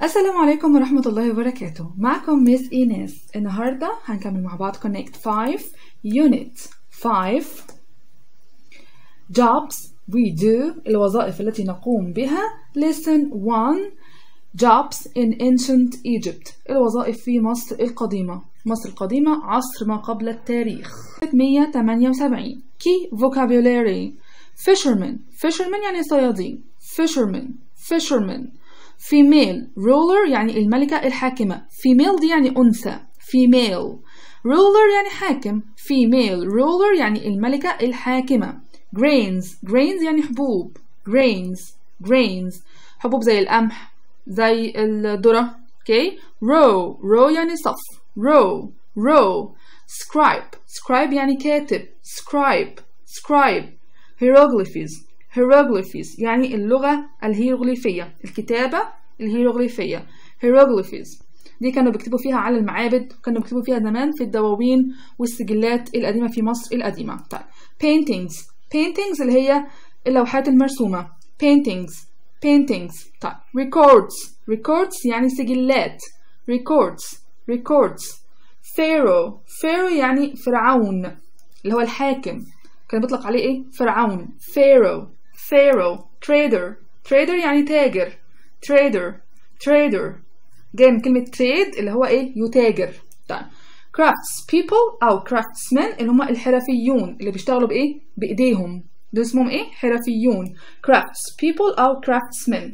السلام عليكم ورحمة الله وبركاته معكم ميس إيناس النهاردة هنكمل مع بعض Connect 5 Unit 5 Jobs we do الوظائف التي نقوم بها Lesson 1 Jobs in Ancient Egypt الوظائف في مصر القديمة مصر القديمة عصر ما قبل التاريخ 178 Key Vocabulary Fisherman Fisherman يعني صيادين Fisherman Fisherman female ruler يعني الملكة الحاكمة female دي يعني أنثى female ruler يعني حاكم female ruler يعني الملكة الحاكمة grains grains يعني حبوب grains grains حبوب زي القمح زي الذرة okay row row يعني صف row row scribe scribe يعني كاتب scribe scribe hieroglyphs hieroglyphs يعني اللغة الهيروغليفية الكتابة الهيروغليفية hieroglyphs دي كانوا بيكتبوا فيها على المعابد وكانوا بيكتبوا فيها زمان في الدواوين والسجلات القديمة في مصر القديمة طيب paintings paintings اللي هي اللوحات المرسومة paintings paintings طيب records records يعني سجلات records records pharaoh pharaoh يعني فرعون اللي هو الحاكم كان بيطلق عليه ايه فرعون pharaoh pharaoh trader trader يعني تاجر trader trader جاي من كلمة trade اللي هو ايه يتاجر طيب crafts people أو craftsmen اللي هم الحرفيون اللي بيشتغلوا بإيه؟ بإيديهم دول اسمهم إيه؟ حرفيون crafts people أو craftsmen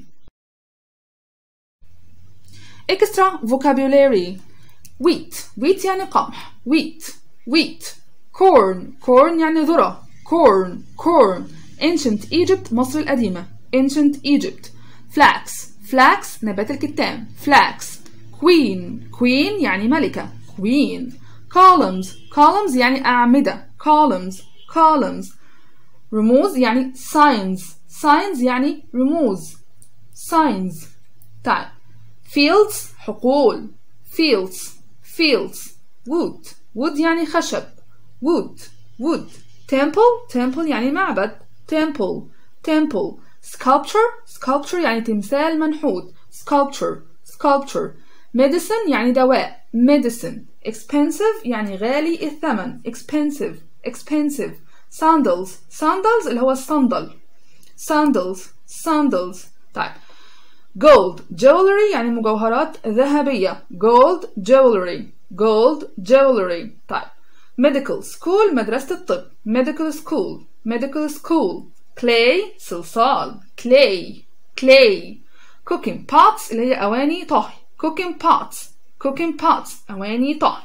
extra vocabulary wheat wheat يعني قمح wheat wheat corn corn يعني ذرة corn corn ancient Egypt مصر القديمة ancient Egypt flax flax نبات الكتان flax queen queen يعني ملكة queen columns columns يعني أعمدة columns columns رموز يعني signs signs يعني رموز signs طيب fields حقول fields fields wood wood يعني خشب wood wood temple temple يعني معبد temple temple sculpture sculpture يعني تمثال منحوت sculpture sculpture medicine يعني دواء medicine expensive يعني غالي الثمن expensive expensive sandals sandals اللي هو الصندل sandals sandals طيب gold jewelry يعني مجوهرات ذهبية gold jewelry gold jewelry طيب medical school مدرسة الطب medical school medical school clay صلصال clay clay cooking pots اللي هي أواني طهي cooking pots cooking pots أواني طهي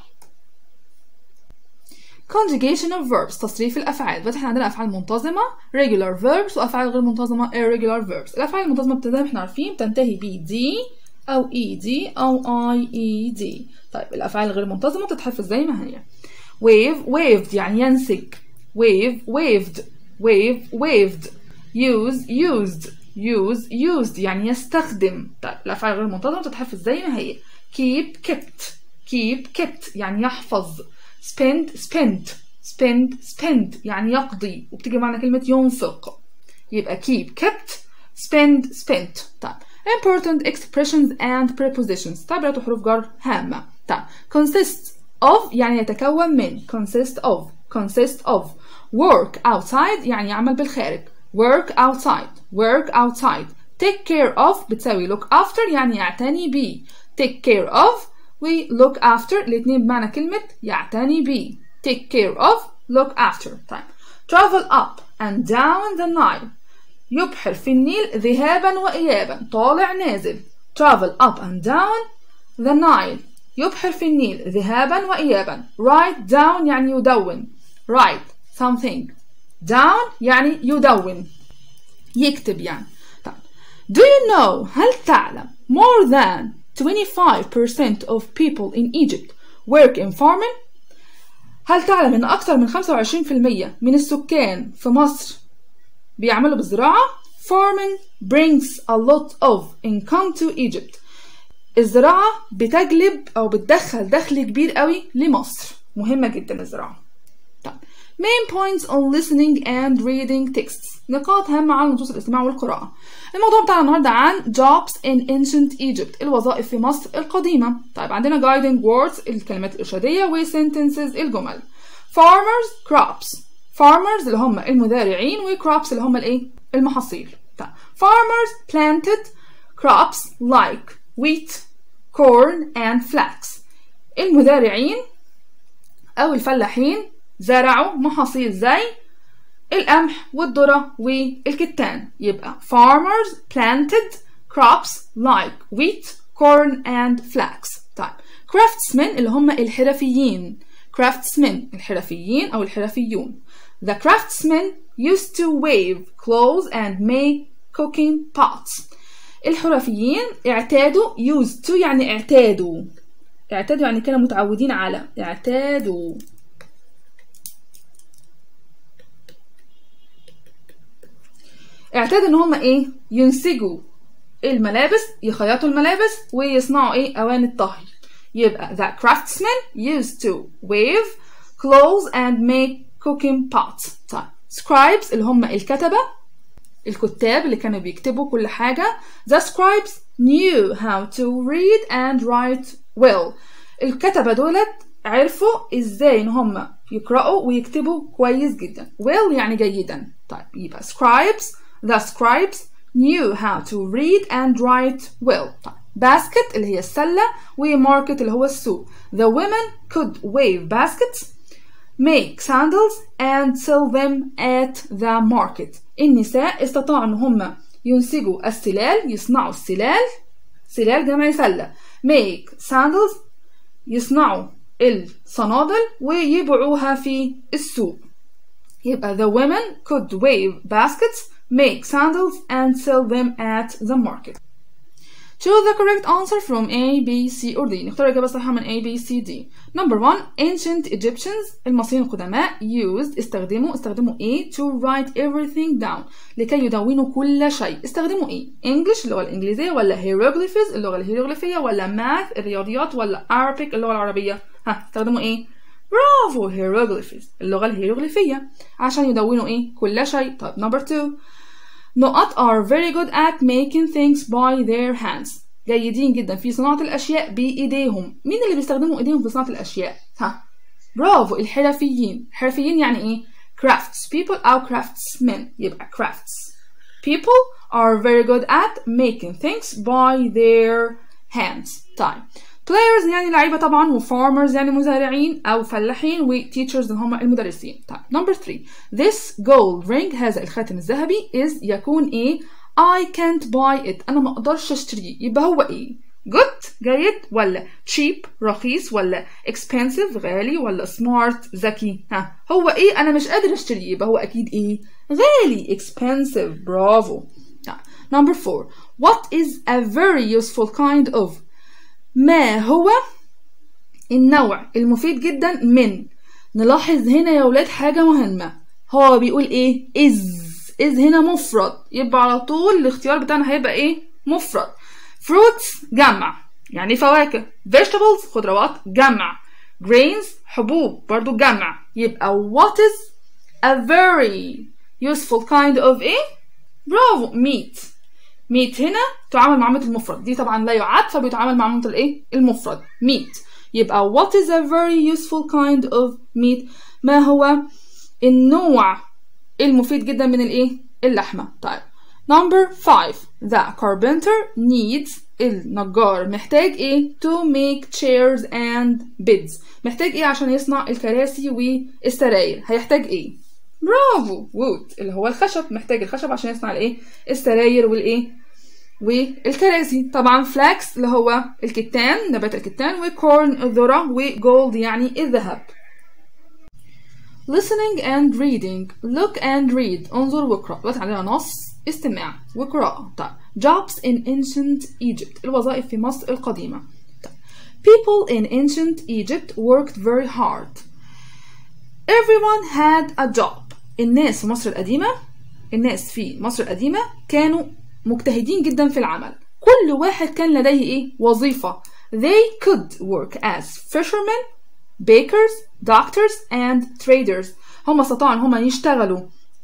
conjugation of verbs تصريف الأفعال دلوقتي احنا عندنا أفعال منتظمة regular verbs وأفعال غير منتظمة irregular verbs الأفعال المنتظمة بتنتهي احنا عارفين بتنتهي ب d أو ed أو ied طيب الأفعال الغير منتظمة بتتحفظ زي ما هي wave waved يعني ينسج wave waved wave waved use used use used يعني يستخدم طيب الأفعال غير منتظمة بتتحفظ زي ما هي keep kept keep kept يعني يحفظ spend spent spend spend يعني يقضي وبتيجي معنى كلمة ينفق يبقى keep kept spend spent طيب important expressions and prepositions تعبيرات وحروف جر هامة طيب consist of يعني يتكون من consist of consist of work outside يعني يعمل بالخارج work outside work outside take care of بتساوي look after يعني يعتني بيه take care of و look after الاتنين بمعنى كلمة يعتني بيه take care of look after طيب travel up and down the Nile يبحر في النيل ذهابا وإيابا طالع نازل travel up and down the Nile يبحر في النيل ذهابا وإيابا write down يعني يدون write something down يعني يدون يكتب يعني طيب do you know هل تعلم more than 25% of people in Egypt work in farming هل تعلم ان اكثر من 25% من السكان في مصر بيعملوا بالزراعة farming brings a lot of income to Egypt الزراعة بتجلب او بتدخل دخل كبير قوي لمصر مهمة جدا الزراعة طيب main points on listening and reading texts نقاط هامة عن نصوص الاستماع والقراءة الموضوع بتاعنا النهاردة عن jobs in ancient Egypt الوظائف في مصر القديمة طيب عندنا guiding words الكلمات الإرشادية و sentences الجمل farmers crops farmers اللي هم المزارعين و crops اللي هم الايه المحاصيل طيب farmers planted crops like wheat corn and flax المزارعين أو الفلاحين زرعوا محاصيل زي القمح والذرة والكتان يبقى farmers planted crops like wheat, corn and flax طيب craftsmen اللي هم الحرفيين craftsmen الحرفيين أو الحرفيون the craftsmen used to weave clothes and make cooking pots الحرفيين اعتادوا used to يعني اعتادوا اعتادوا يعني كانوا متعودين على اعتادوا اعتادوا ان هم ايه ينسجوا الملابس يخيطوا الملابس ويصنعوا ايه اواني الطهي يبقى the craftsmen used to weave clothes and make cooking pots طيب scribes اللي هم الكتبة الكتاب اللي كانوا بيكتبوا كل حاجة the scribes knew how to read and write well الكتبة دولت عرفوا ازاي ان هم يقرأوا ويكتبوا كويس جدا well يعني جيدا طيب يبقى scribes the scribes knew how to read and write well طيب basket اللي هي السلة وmarket اللي هو السوق the women could wave baskets make sandals and sell them at the market النساء استطاعوا ان هم ينسجوا السلال يصنعوا السلال سلال جمع سلة make sandals يصنعوا الصنادل ويبيعوها في السوق يبقى the women could wave baskets make sandals and sell them at the market Choose the correct answer from A, B, C or D. نختار الإجابة الصحيحة من A, B, C, D. Number one, ancient Egyptians المصريين القدماء used استخدموا استخدموا إيه to write everything down لكي يدونوا كل شيء. استخدموا إيه؟ English اللغة الإنجليزية ولا hieroglyphs اللغة الهيروغليفية ولا math الرياضيات ولا Arabic اللغة العربية؟ ها استخدموا إيه؟ برافو hieroglyphs اللغة الهيروغليفية عشان يدونوا إيه؟ كل شيء. طيب number two نقط are very good at making things by their hands جيدين جدا في صناعة الأشياء بإيديهم مين اللي بيستخدموا إيديهم في صناعة الأشياء؟ ها برافو الحرفيين الحرفيين يعني إيه؟ crafts people أو craftsmen يبقى crafts people are very good at making things by their hands طيب players يعني لعيبة طبعا و farmers يعني مزارعين أو فلاحين و teachers اللي هم المدرسين طيب number three this gold ring هذا الخاتم الذهبي is يكون إيه I can't buy it أنا ما أقدرش أشتريه يبقى هو إيه good جيد ولا cheap رخيص ولا expensive غالي ولا smart ذكي ها هو إيه أنا مش قادر أشتريه يبقى هو أكيد إيه غالي expensive برافو number four what is a very useful kind of ما هو النوع المفيد جدا من نلاحظ هنا يا ولاد حاجة مهمة هو بيقول ايه is is هنا مفرد يبقى على طول الاختيار بتاعنا هيبقى ايه مفرد fruits جمع يعني فواكه vegetables خضروات جمع grains حبوب برضو جمع يبقى what is a very useful kind of ايه برافو meat meat هنا تعامل مع عامة المفرد دي طبعا لا يعد فبيتعامل مع عامة الايه المفرد meat يبقى what is a very useful kind of meat ما هو النوع المفيد جدا من الايه اللحمة طيب number five the carpenter needs النجار محتاج ايه to make chairs and beds محتاج ايه عشان يصنع الكراسي والسراير هيحتاج ايه برافو wood اللي هو الخشب محتاج الخشب عشان يصنع الايه السراير والايه والكراسي طبعا فلاكس اللي هو الكتان نبات الكتان وكورن الذرة وجولد يعني الذهب listening and reading look and read انظر واقرأ دلوقتي عندنا نص استماع وقراءة طيب jobs in ancient Egypt الوظائف في مصر القديمة طيب. people in ancient Egypt worked very hard everyone had a job الناس في مصر القديمة الناس في مصر القديمة كانوا مجتهدين جدا في العمل كل واحد كان لديه ايه وظيفة they could work as fishermen bakers doctors and traders هم استطاعوا ان هم يشتغلوا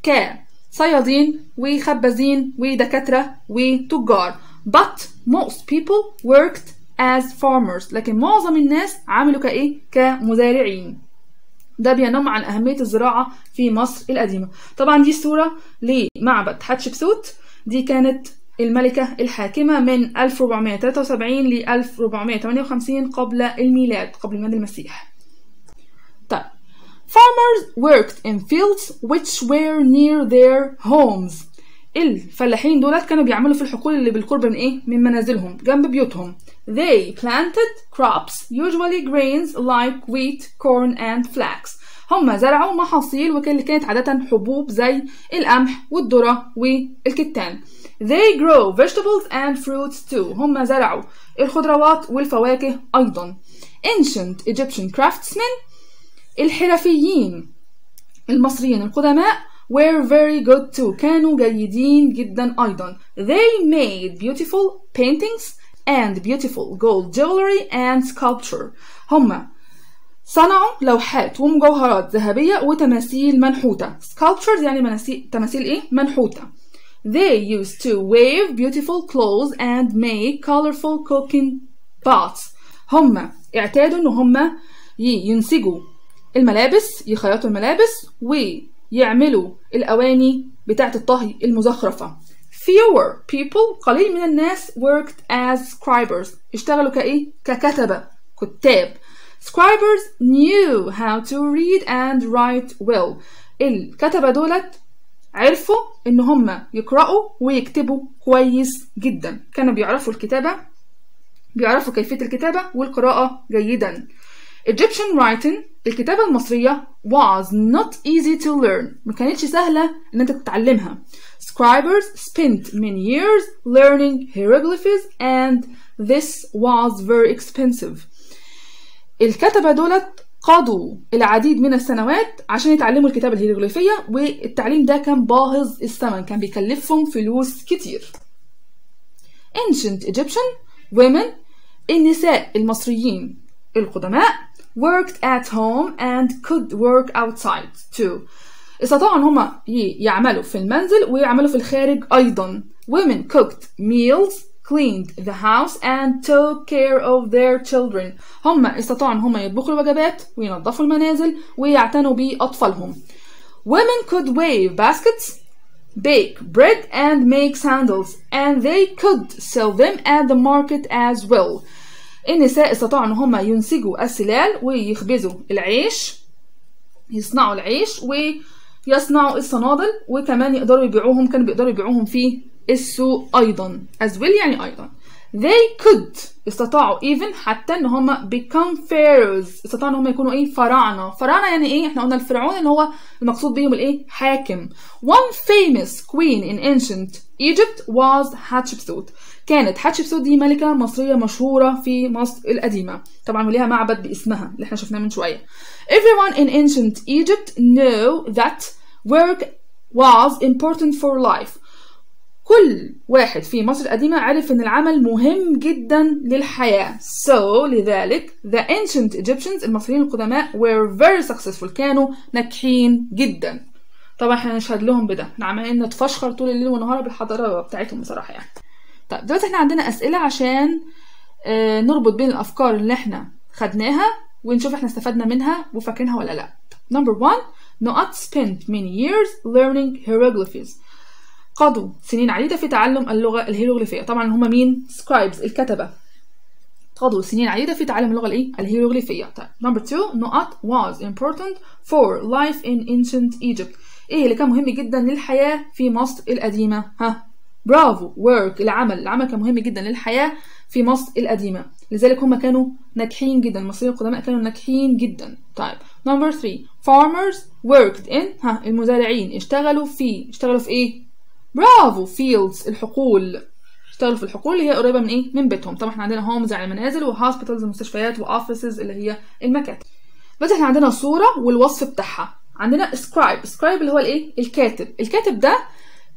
كصيادين وخبازين ودكاترة وتجار but most people worked as farmers لكن معظم الناس عملوا كايه كمزارعين ده بينم عن أهمية الزراعة في مصر القديمة طبعا دي صورة لمعبد حتشبسوت دي كانت الملكة الحاكمة من 1473 ل 1458 قبل الميلاد قبل ميلاد المسيح طيب Farmers worked in fields which were near their homes الفلاحين دولت كانوا بيعملوا في الحقول اللي بالقرب من ايه من منازلهم جنب بيوتهم they planted crops usually grains like wheat corn and flax هم زرعوا محاصيل واللي كانت عادة حبوب زي القمح والذرة والكتان they grow vegetables and fruits too هم زرعوا الخضروات والفواكه أيضا ancient Egyptian craftsmen الحرفيين المصريين القدماء were very good too كانوا جيدين جدا أيضا they made beautiful paintings and beautiful gold jewelry and sculpture هم صنعوا لوحات ومجوهرات ذهبية وتماثيل منحوتة sculptures يعني مناسي... تماثيل ايه منحوتة they used to weave beautiful clothes and make colorful cooking pots هم اعتادوا ان هم ينسجوا الملابس يخيطوا الملابس ويعملوا الأواني بتاعة الطهي المزخرفة fewer people قليل من الناس worked as scribers اشتغلوا كإيه؟ ككتبة كتاب scribers knew how to read and write well الكتبة دولت عرفوا ان هم يقرأوا ويكتبوا كويس جدا كانوا بيعرفوا الكتابة بيعرفوا كيفية الكتابة والقراءة جيدا Egyptian writing الكتابة المصرية was not easy to learn ما كانتش سهلة ان انت تتعلمها scribers spent many years learning hieroglyphs and this was very expensive الكتبة دولت قضوا العديد من السنوات عشان يتعلموا الكتابة الهيروغليفية والتعليم ده كان باهظ الثمن كان بيكلفهم فلوس كتير ancient Egyptian women النساء المصريين القدماء worked at home and could work outside too استطاعوا ان هم يعملوا في المنزل ويعملوا في الخارج ايضا women cooked meals cleaned the house and took care of their children هم استطاعوا ان هم يطبخوا الوجبات وينظفوا المنازل ويعتنوا بأطفالهم women could weave baskets bake bread and make sandals and they could sell them at the market as well النساء استطاعوا ان هم ينسجوا السلال ويخبزوا العيش يصنعوا العيش ويصنعوا الصنادل وكمان يقدروا يبيعوهم كانوا بيقدروا يبيعوهم في السوق ايضا as well يعني ايضا they could استطاعوا even حتى ان هم become pharaohs استطاعوا ان هم يكونوا ايه فراعنه فراعنه يعني ايه احنا قلنا الفرعون اللي هو المقصود بيهم الايه حاكم one famous queen in ancient Egypt was Hatshepsut كانت حتشبسوت دي ملكة مصرية مشهورة في مصر القديمة طبعا وليها معبد باسمها اللي احنا شفناه من شوية everyone in ancient Egypt knew that work was important for life كل واحد في مصر القديمة عرف ان العمل مهم جدا للحياة so لذلك the ancient Egyptians المصريين القدماء were very successful كانوا ناجحين جدا طبعا احنا نشهد لهم بده احنا عمالين نتفشخر طول الليل والنهار بالحضارة بتاعتهم بصراحة يعني طيب دلوقتي احنا عندنا أسئلة عشان اه نربط بين الأفكار اللي احنا خدناها ونشوف احنا استفدنا منها وفاكرينها ولا لا number one Noat spent many years learning hieroglyphs قضوا سنين عديدة في تعلم اللغة الهيروغليفية طبعا هم مين scribes الكتبة قضوا سنين عديدة في تعلم اللغة الايه الهيروغليفية طيب number two Noat was important for life in ancient Egypt ايه اللي كان مهم جدا للحياة في مصر القديمة ها برافو work العمل العمل كان مهم جدا للحياة في مصر القديمة لذلك هم كانوا ناجحين جدا المصريين القدماء كانوا ناجحين جدا طيب number three farmers worked in ها المزارعين اشتغلوا في اشتغلوا في ايه برافو fields الحقول اشتغلوا في الحقول اللي هي قريبة من ايه من بيتهم طبعا احنا عندنا homes يعني منازل وهوسبيتالز مستشفيات وoffices اللي هي المكاتب بس احنا عندنا صورة والوصف بتاعها عندنا scribe scribe اللي هو الايه الكاتب الكاتب ده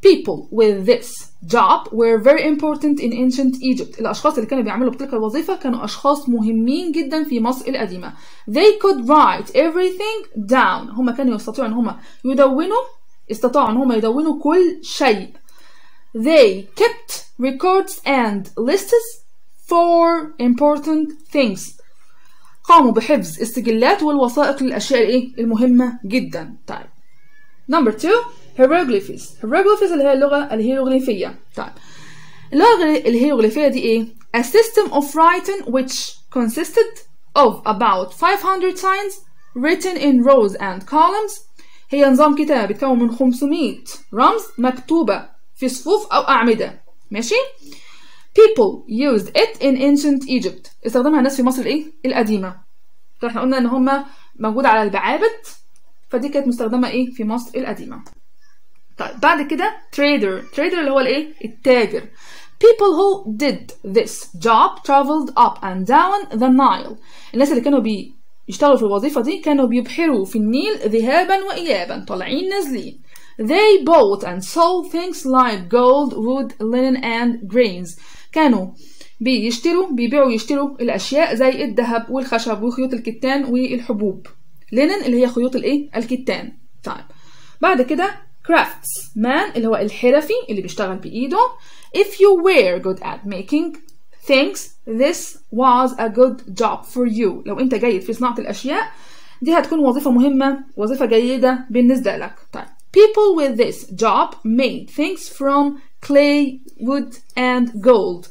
People with this job were very important in ancient Egypt. الأشخاص اللي كانوا بيعملوا بتلك الوظيفة كانوا أشخاص مهمين جدا في مصر القديمة. They could write everything down. هم كانوا يستطيعوا أن هم يدونوا استطاعوا أن هم يدونوا كل شيء. They kept records and lists for important things. قاموا بحفظ السجلات والوثائق للأشياء الإيه؟ المهمة جدا. طيب. Number two hieroglyphs. hieroglyphs اللي هي اللغة الهيروغليفية. طيب. اللغة الهيروغليفية دي إيه؟ A system of writing which consisted of about 500 signs written in rows and columns. هي نظام كتابة بيتكون من 500 رمز مكتوبة في صفوف أو أعمدة. ماشي؟ people used it in ancient Egypt استخدمها الناس في مصر الايه القديمه فاحنا قلنا ان هم موجوده على البعابد فدي كانت مستخدمه ايه في مصر القديمه طيب بعد كده trader trader اللي هو الايه التاجر people who did this job traveled up and down the Nile الناس اللي كانوا بي يشتغلوا في الوظيفة دي كانوا بيبحروا في النيل ذهابا وإيابا طالعين نازلين They bought and sold things like gold, wood, linen and grains كانوا بيشتروا بيبيعوا ويشتروا الاشياء زي الذهب والخشب وخيوط الكتان والحبوب لينن اللي هي خيوط الايه الكتان طيب بعد كده crafts man اللي هو الحرفي اللي بيشتغل بايده if you were good at making things this was a good job for you لو انت جيد في صناعه الاشياء دي هتكون وظيفه مهمه وظيفه جيده بالنسبه لك طيب people with this job made things from clay, wood and gold.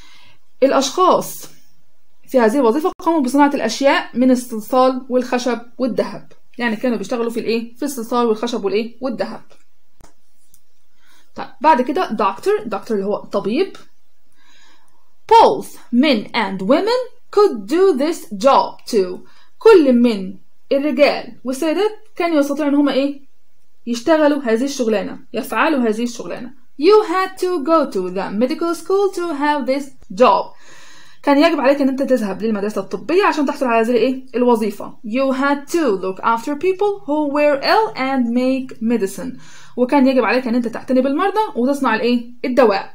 الأشخاص في هذه الوظيفة قاموا بصناعة الأشياء من الصلصال والخشب والذهب. يعني كانوا بيشتغلوا في الإيه؟ في الصلصال والخشب والإيه؟ والذهب. طيب بعد كده doctor, doctor اللي هو طبيب. Both men and women could do this job too. كل من الرجال والسيدات كانوا يستطيعوا إن هما إيه؟ يشتغلوا هذه الشغلانة، يفعلوا هذه الشغلانة. You had to go to the medical school to have this job. كان يجب عليك ان انت تذهب للمدرسة الطبية عشان تحصل على هذه الايه الوظيفة. You had to look after people who were ill and make medicine. وكان يجب عليك ان انت تعتني بالمرضى وتصنع الايه الدواء.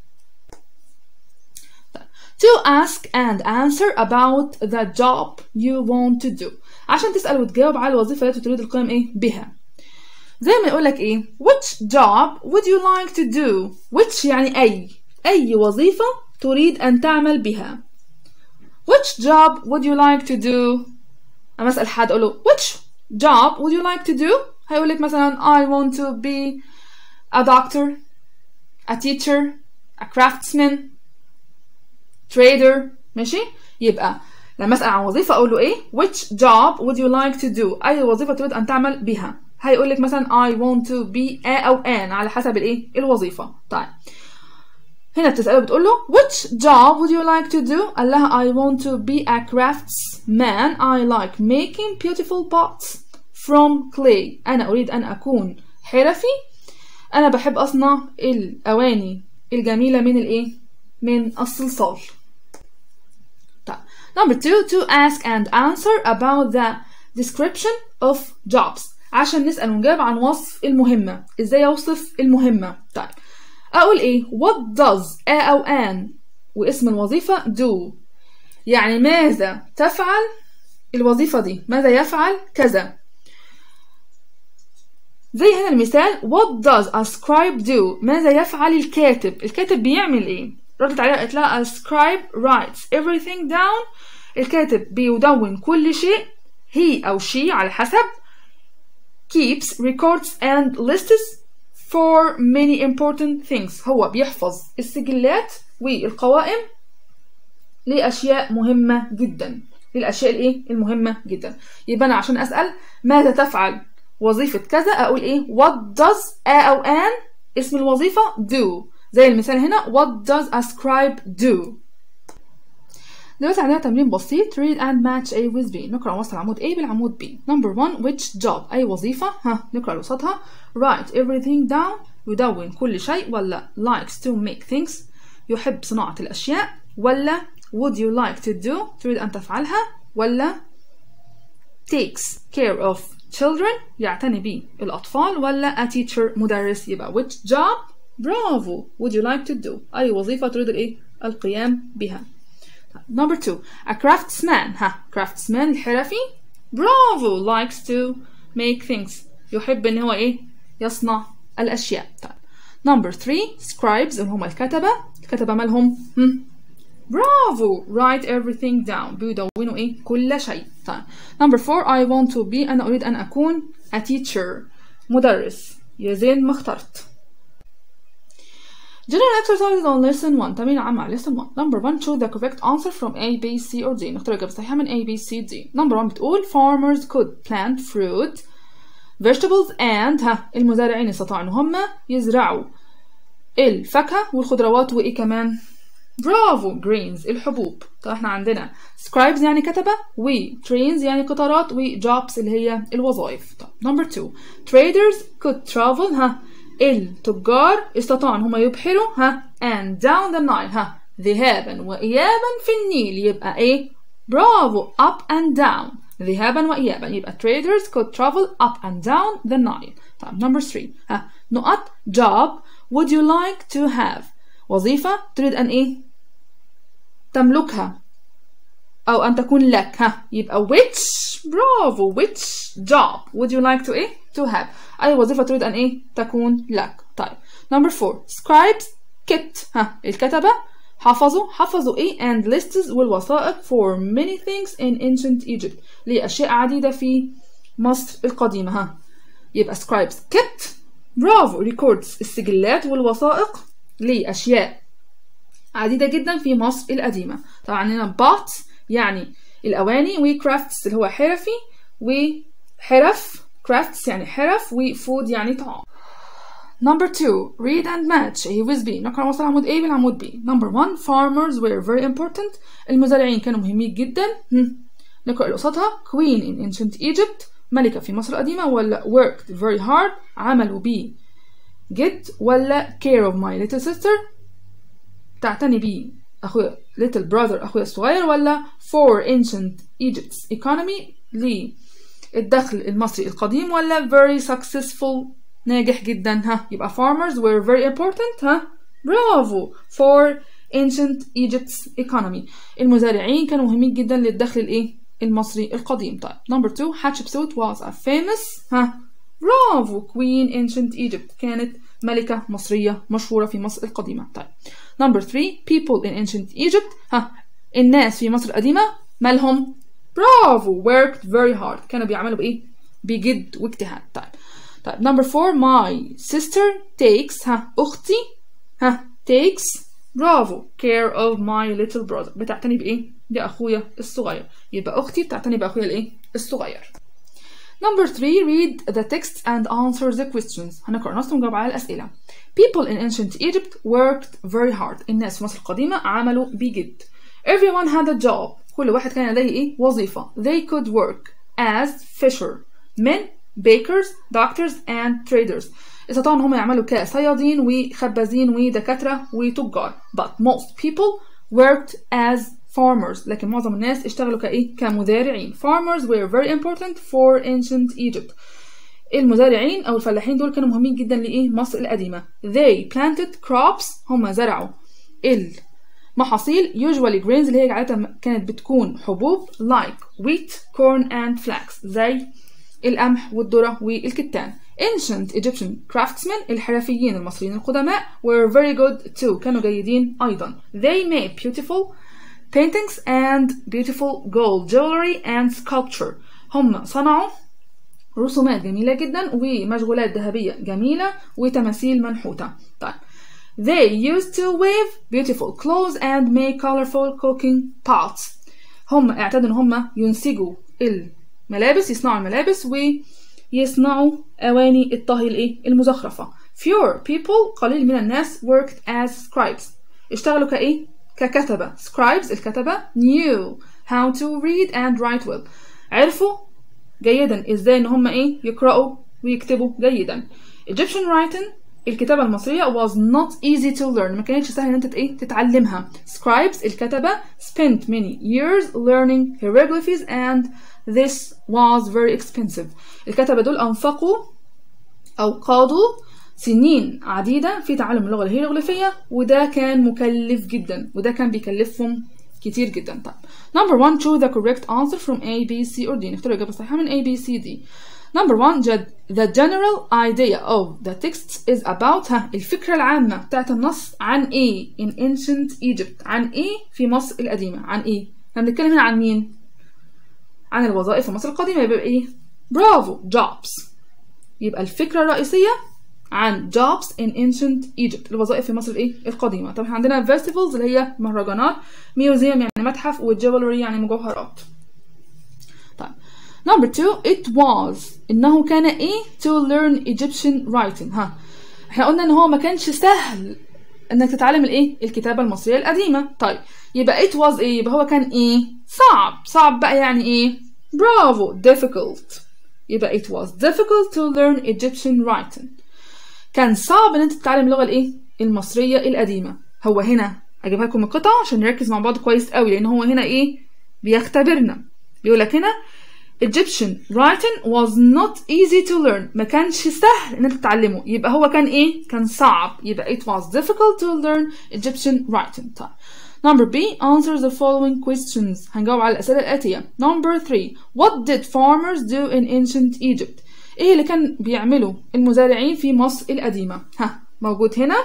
To ask and answer about the job you want to do. عشان تسأل وتجاوب على الوظيفة التي تريد القيام ايه بها. زي ما يقول لك ايه which job would you like to do which يعني أي أي وظيفة تريد أن تعمل بها which job would you like to do أنا أسأل حد أقول له which job would you like to do هيقول لك مثلا I want to be a doctor a teacher a craftsman trader ماشي يبقى لما أسأل عن وظيفة أقول له إيه which job would you like to do أي وظيفة تريد أن تعمل بها هيقول لك مثلا I want to be a أو an على حسب الايه الوظيفة طيب هنا بتسأله بتقول له which job would you like to do قال لها I want to be a craftsman I like making beautiful pots from clay أنا أريد أن أكون حرفي أنا بحب أصنع الأواني الجميلة من الإيه من الصلصال طيب number two to ask and answer about the description of jobs عشان نسأل ونجاوب عن وصف المهمة ازاي اوصف المهمة طيب اقول ايه what does a او an واسم الوظيفة do يعني ماذا تفعل الوظيفة دي ماذا يفعل كذا زي هنا المثال what does a scribe do ماذا يفعل الكاتب الكاتب بيعمل ايه ردت عليها قالت لها a scribe writes everything down الكاتب بيدون كل شيء he أو she على حسب keeps records and lists for many important things هو بيحفظ السجلات والقوائم لأشياء مهمة جدا للأشياء الإيه المهمة جدا يبقى أنا عشان أسأل ماذا تفعل وظيفة كذا أقول إيه what does a أو an اسم الوظيفة do زي المثال هنا what does a scribe do دلوقتي عندنا تمرين بسيط read and match A with B نقرأ وصل العمود A بالعمود B number one which job أي وظيفة ها نقرأ اللي قصادها write everything down يدون كل شيء ولا likes to make things يحب صناعة الأشياء ولا would you like to do تريد أن تفعلها ولا takes care of children يعتني بيه الأطفال ولا a teacher مدرس يبقى which job برافو would you like to do أي وظيفة تريد الإيه القيام بها number two a craftsman ها craftsman الحرفي برافو likes to make things يحب إن هو إيه يصنع الأشياء طيب number three scribes اللي هم الكتبة الكتبة مالهم هم برافو write everything down بيدونوا ايه كل شيء طيب number four I want to be أنا أريد أن أكون a teacher مدرس يا زين ما اخترت General exercises on lesson 1 تمرين عام على lesson 1 number 1 choose the correct answer from A, B, C or D نختار الإجابة الصحيحة من A, B, C, D number 1 بتقول farmers could plant fruit vegetables and ها المزارعين استطاعوا إن هم يزرعوا الفاكهة والخضروات وإيه كمان برافو greens الحبوب طب احنا عندنا scribes يعني كتبة و trains يعني قطارات و jobs اللي هي الوظائف طب number two traders could travel ها التجار استطاعوا ان هم يبحروا ها and down the Nile ها ذهابا وإيابا في النيل يبقى ايه برافو up and down ذهابا وإيابا يبقى traders could travel up and down the Nile طب number three ها نقط job would you like to have وظيفة تريد أن إيه تملكها أو أن تكون لك ها يبقى which برافو which job would you like to إيه to have أي وظيفة تريد أن إيه تكون لك طيب number four scribes kept ها الكتبة حفظوا حفظوا إيه and lists والوثائق for many things in ancient Egypt لأشياء عديدة في مصر القديمة ها يبقى scribes kept برافو records السجلات والوثائق لأشياء عديدة جدا في مصر القديمة طبعا عندنا بات يعني الأواني وكرافتس اللي هو حرفي وحرف crafts يعني حرف وفود يعني طعام Number two, read and match A with B نقرأ وصل عمود A بالعمود B Number one, farmers were very important المزارعين كانوا مهمين جدا نقرأ اللي قصادها Queen in ancient Egypt ملكة في مصر القديمة ولا worked very hard عملوا بيه جد ولا care of my little sister تعتني بيه أخويا little brother أخويا الصغير ولا for ancient Egypt's economy للدخل المصري القديم ولا very successful ناجح جدا ها يبقى farmers were very important ها برافو for ancient Egypt's economy المزارعين كانوا مهمين جدا للدخل الايه المصري القديم طيب number two Hatshepsut was a famous ها برافو queen ancient Egypt كانت ملكة مصرية مشهورة في مصر القديمة طيب number three people in ancient Egypt ها الناس في مصر القديمة مالهم برافو worked very hard كانوا بيعملوا بإيه بجد واجتهاد طيب طيب number four my sister takes ها أختي ها takes برافو care of my little brother بتعتني بإيه بأخويا الصغير يبقى أختي بتعتني بأخويا الإيه الصغير Number three, read the text and answer the questions. هنقرأ نص ونجاوب على الأسئلة. People in ancient Egypt worked very hard. الناس في مصر القديمة عملوا بجد. Everyone had a job. كل واحد كان لديه إيه؟ وظيفة. They could work as fisher, men, bakers, doctors and traders. استطاعوا إن هم يعملوا كصيادين وخبازين ودكاترة وتجار. But most people worked as farmers لكن معظم الناس اشتغلوا كإيه؟ كمزارعين. Farmers were very important for ancient Egypt. المزارعين أو الفلاحين دول كانوا مهمين جدا لإيه؟ مصر القديمة. They planted crops هم زرعوا المحاصيل usually grains اللي هي عادة كانت بتكون حبوب like wheat, corn and flax زي القمح والذرة والكتان. Ancient Egyptian craftsmen الحرفيين المصريين القدماء were very good too كانوا جيدين أيضا. They made beautiful paintings and beautiful gold jewelry and sculpture هم صنعوا رسومات جميلة جدا ومشغولات ذهبية جميلة وتماثيل منحوتة طيب They used to weave beautiful clothes and make colorful cooking pots هم اعتادوا ان هم ينسجوا الملابس يصنعوا الملابس ويصنعوا اواني الطهي الايه المزخرفة Fewer people قليل من الناس worked as scribes اشتغلوا كايه ككتبة scribes الكتبة knew how to read and write well عرفوا جيدا ازاي ان هم ايه يقرأوا ويكتبوا جيدا Egyptian writing الكتابة المصرية was not easy to learn ما كانتش سهل ان انت ايه تتعلمها scribes الكتبة spent many years learning hieroglyphs and this was very expensive الكتبة دول أنفقوا أو قادوا سنين عديدة في تعلم اللغة الهيروغليفية وده كان مكلف جدا وده كان بيكلفهم كتير جدا طيب number one choose the correct answer from A B C or D نختار الإجابة الصحيحة من A B C D number one the general idea of the text is about ها الفكرة العامة بتاعت النص عن إيه in ancient Egypt عن إيه في مصر القديمة عن إيه احنا بنتكلم هنا عن مين عن الوظائف في مصر القديمة يبقى إيه برافو jobs يبقى الفكرة الرئيسية عن jobs in ancient Egypt الوظائف في مصر الايه القديمة طب احنا عندنا festivals اللي هي مهرجانات museum يعني متحف وجولري يعني مجوهرات طيب number two it was انه كان ايه to learn Egyptian writing ها احنا قلنا ان هو ما كانش سهل انك تتعلم الايه الكتابة المصرية القديمة طيب يبقى it was ايه يبقى هو كان ايه صعب صعب بقى يعني ايه برافو difficult يبقى it was difficult to learn Egyptian writing كان صعب ان انت تتعلم اللغه الايه المصريه القديمه هو هنا اجيبها لكم القطعه عشان نركز مع بعض كويس قوي لان هو هنا ايه بيختبرنا بيقول لك هنا Egyptian writing was not easy to learn ما كانش سهل ان انت تتعلمه يبقى هو كان ايه كان صعب يبقى it was difficult to learn Egyptian writing طيب Number B answer the following questions هنجاوب على الأسئلة الآتية Number 3 What did farmers do in ancient Egypt ايه اللي كان بيعمله المزارعين في مصر القديمة ها موجود هنا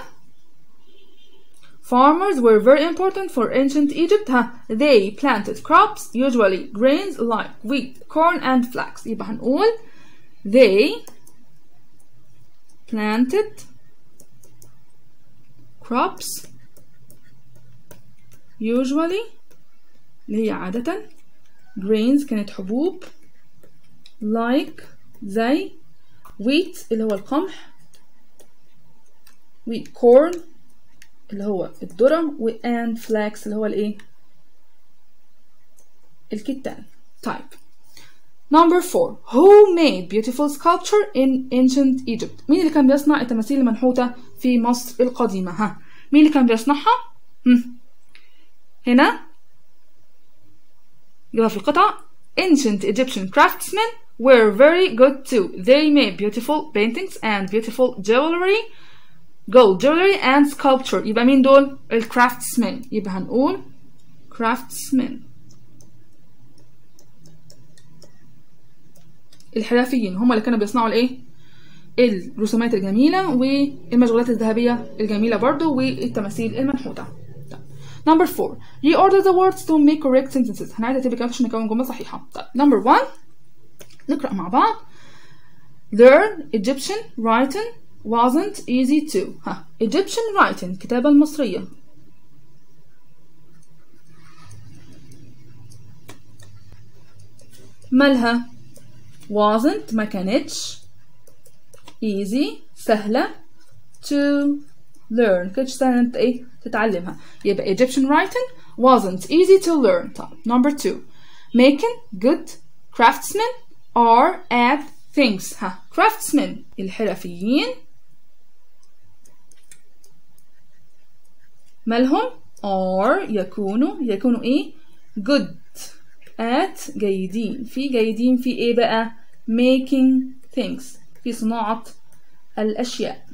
Farmers were very important for ancient Egypt ها they planted crops usually grains like wheat corn and flax يبقى هنقول they planted crops usually اللي هي عادة grains كانت حبوب like زي wheat اللي هو القمح wheat corn اللي هو الذرة و and flax اللي هو الايه الكتان طيب number four who made beautiful sculpture in ancient Egypt مين اللي كان بيصنع التماثيل المنحوتة في مصر القديمة ها مين اللي كان بيصنعها هم. هنا يبقى في القطعة ancient Egyptian craftsmen were very good too. They made beautiful paintings and beautiful jewelry, gold jewelry and sculpture. يبقى مين دول؟ الكرافتسمن. يبقى هنقول craftsmen. الحرفيين هم اللي كانوا بيصنعوا الايه؟ الرسومات الجميلة والمشغولات الذهبية الجميلة برضو والتماثيل المنحوتة. Number four, reorder the words to make correct sentences. هنعيد ترتيب الكلمات عشان نكون جملة صحيحة. طيب, number one, نقرأ مع بعض learn Egyptian writing wasn't easy to ها Egyptian writing الكتابة المصرية مالها wasn't ما كانتش easy سهلة to learn كانتش سهلة انت ايه تتعلمها يبقى Egyptian writing wasn't easy to learn طيب number two making good craftsmen are at things ها craftsmen الحرفيين مالهم are يكونوا يكونوا ايه good at جيدين في جيدين في ايه بقى making things في صناعة الأشياء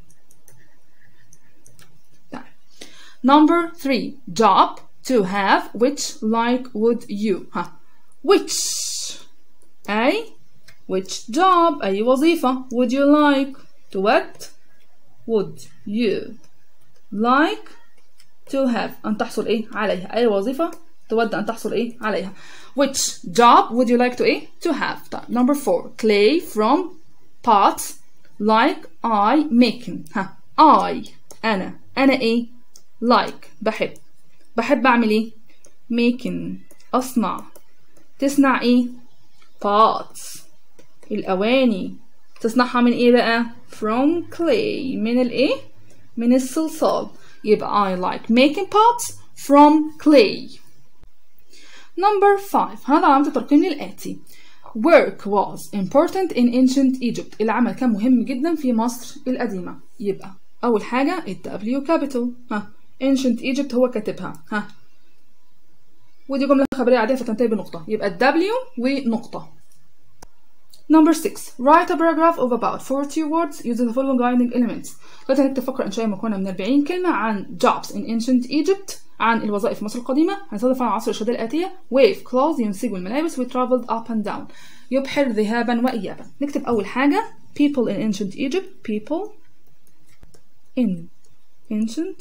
number three job to have which like would you ها which أي which job أي وظيفة would you like to what would you like to have أن تحصل إيه عليها أي وظيفة تود أن تحصل إيه عليها which job would you like to إيه to have طيب number four clay from pots like I making ها I أنا أنا إيه like بحب بحب أعمل إيه making أصنع تصنع إيه pots الأواني تصنعها من إيه بقى from clay من الإيه من الصلصال يبقى I like making pots from clay number 5 هذا علامة الترقيم للآتي work was important in ancient Egypt العمل كان مهم جدا في مصر القديمة يبقى أول حاجة ال W capital ها ancient Egypt هو كاتبها ها ودي جملة خبرية عادية فتنتهي بنقطة يبقى W ونقطة Number 6 Write a paragraph of about 40 words using the following guiding elements دلوقتي هنكتب فقرة إنشائية مكونة من 40 كلمة عن jobs in ancient Egypt عن الوظائف في مصر القديمة هنستضيف عن عصر الإرشادية الآتية wave clothes ينسجوا الملابس we traveled up and down يبحر ذهابا وإيابا نكتب أول حاجة people in ancient Egypt people in ancient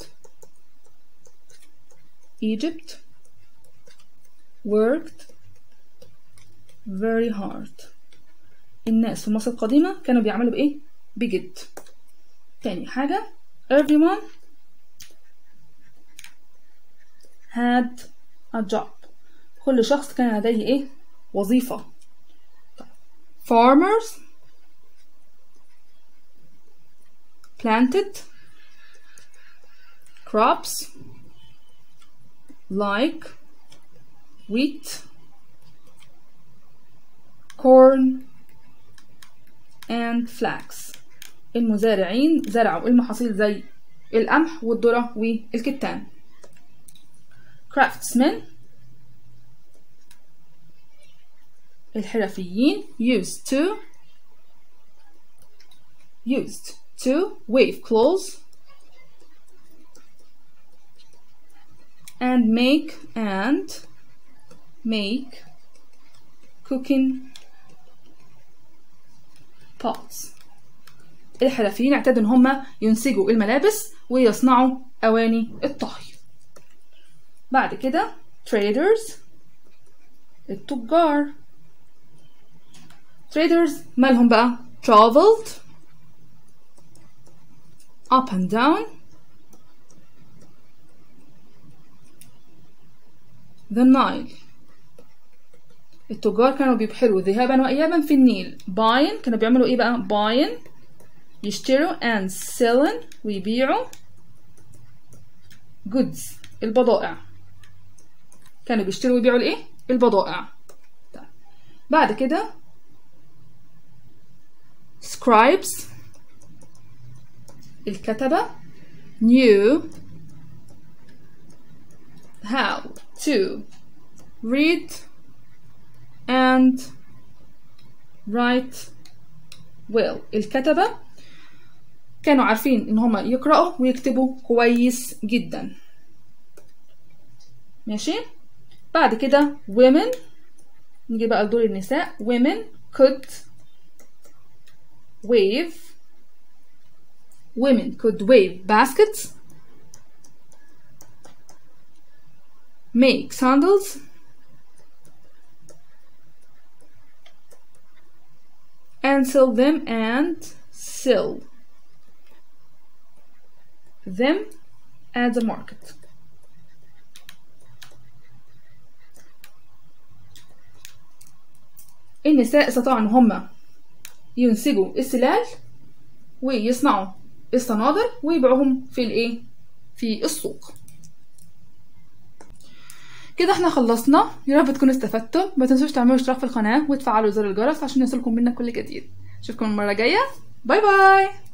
Egypt worked very hard الناس في مصر القديمة كانوا بيعملوا بإيه؟ بجد تاني حاجة everyone had a job كل شخص كان لديه إيه؟ وظيفة farmers planted crops like wheat corn and flax المزارعين زرعوا المحاصيل زي القمح والذرة والكتان craftsmen الحرفيين used to used to wave clothes and make and make cooking pots الحرفيين اعتادوا ان هم ينسجوا الملابس ويصنعوا اواني الطهي بعد كده traders التجار traders مالهم بقى traveled up and down the Nile التجار كانوا بيبحروا ذهابا وإيابا في النيل buying كانوا بيعملوا إيه بقى buying يشتروا and selling ويبيعوا goods البضائع كانوا بيشتروا ويبيعوا الإيه البضائع طيب. بعد كده scribes الكتبة knew how to read and write well الكتبة كانوا عارفين ان هما يقرأوا ويكتبوا كويس جدا ماشي بعد كده women نيجي بقى لدور النساء women could wave women could wave baskets make sandals and sell them and sell them at the market النساء استطاعوا ان هم ينسجوا السلال ويصنعوا الصنادل ويبيعوهم في الايه في السوق كده احنا خلصنا يا رب تكونوا استفدتوا ما تنسوش تعملوا اشتراك في القناه وتفعلوا زر الجرس عشان يوصلكم منا كل جديد اشوفكم المره الجايه باي باي